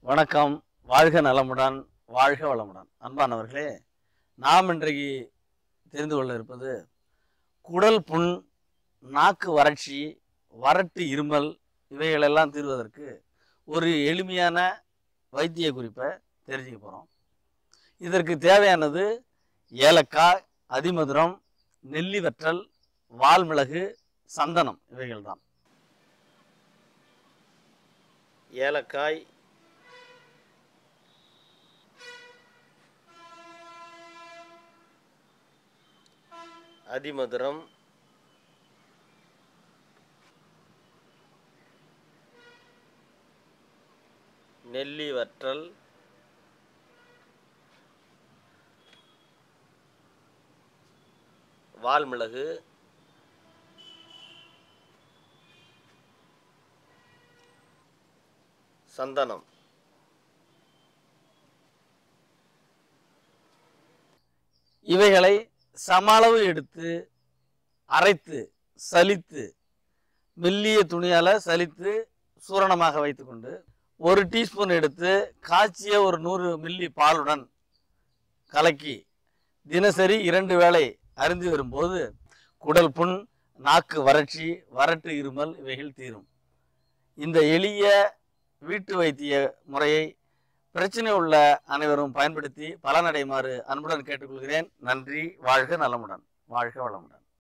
வணக்கம் வாழ்க நலமுடன் வாழ்க வளமுடன் அன்பானவர்களே நாம் இன்றைக்கு தெரிந்து கொள்ள இருப்பது குடல் புண் நாக்கு வறட்சி வறட்டு இருமல் இவைகளெல்லாம் தீர்வதற்கு ஒரு எளிமையான வைத்திய குறிப்பை தெரிஞ்சுக்க போகிறோம் இதற்கு தேவையானது ஏலக்காய் அதிமதுரம் நெல்லி வற்றல் வால்மிளகு சந்தனம் இவைகள்தான் ஏலக்காய் அதிமதுரம் நெல்லி வற்றல் வால்மிளகு சந்தனம் இவைகளை சம அளவு எடுத்து அரைத்து சலித்து மெல்லிய துணியால் சலித்து சூரணமாக வைத்துக்கொண்டு ஒரு டீஸ்பூன் எடுத்து காய்ச்சிய ஒரு நூறு மில்லி பாலுடன் கலக்கி தினசரி இரண்டு வேளை அருந்தி வரும்போது குடல் புண் நாக்கு வறட்சி வறட்டு இருமல் இவைகள் தீரும் இந்த எளிய வீட்டு வைத்திய முறையை பிரச்சனை உள்ள அனைவரும் பயன்படுத்தி பலனடைமாறு அன்புடன் கேட்டுக்கொள்கிறேன் நன்றி வாழ்க நலமுடன் வாழ்க வளமுடன்